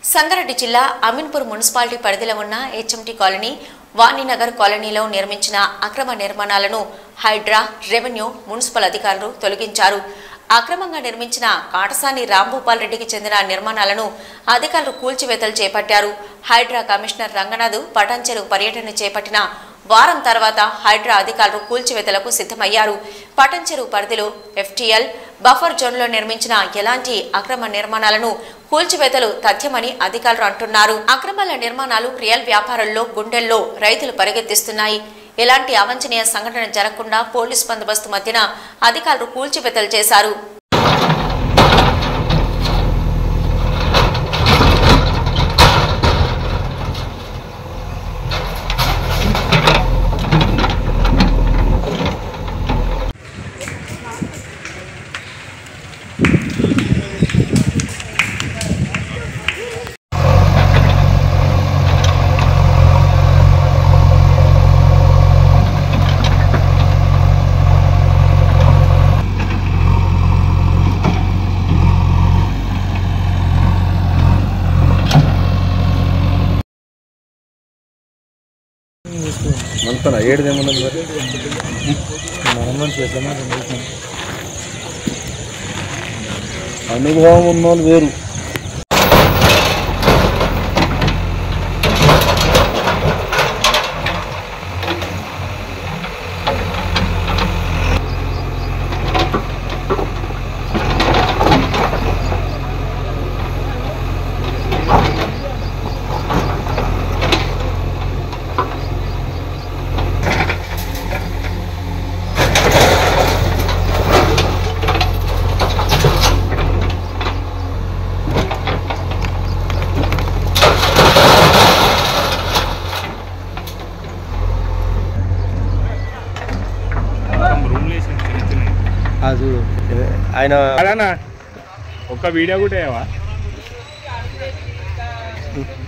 సంగారెడ్డి జిల్లా అమీన్పూర్ మున్సిపాలిటీ పరిధిలో ఉన్న హెచ్ఎంటీ కాలనీ వాణినగర్ కాలనీలో నిర్మించిన అక్రమ నిర్మాణాలను హైడ్రా రెవెన్యూ మున్సిపల్ అధికారులు తొలగించారు అక్రమంగా నిర్మించిన కాటసాని రాంభూపాల్ రెడ్డికి చెందిన నిర్మాణాలను అధికారులు కూల్చివేతలు చేపట్టారు హైడ్రా కమిషనర్ రంగనాథ్ పటాన్చెరు పర్యటన చేపట్టిన వారం తర్వాత హైడ్రా అధికారులు కూల్చివేతలకు సిద్ధమయ్యారు పటంచెరు పరిధిలో ఎఫ్టీఎల్ బఫర్ జోన్లో నిర్మించిన ఎలాంటి అక్రమ నిర్మాణాలను కూల్చివేతలు తథ్యమని అధికారులు అంటున్నారు అక్రమాల నిర్మాణాలు రియల్ వ్యాపారుల్లో గుండెల్లో రైతులు పరిగెత్తిస్తున్నాయి ఎలాంటి అవాంఛనీయ సంఘటన జరగకుండా పోలీస్ బందోబస్తు మధ్యన అధికారులు కూల్చివేతలు చేశారు అంతనా ఏడుదేమన్నది మరి మనం చేద్దామా అనుభవం ఉన్నోళ్ళు వేరు అది ఆయన అలానా ఒక్క వీడియో కూడా వేయవా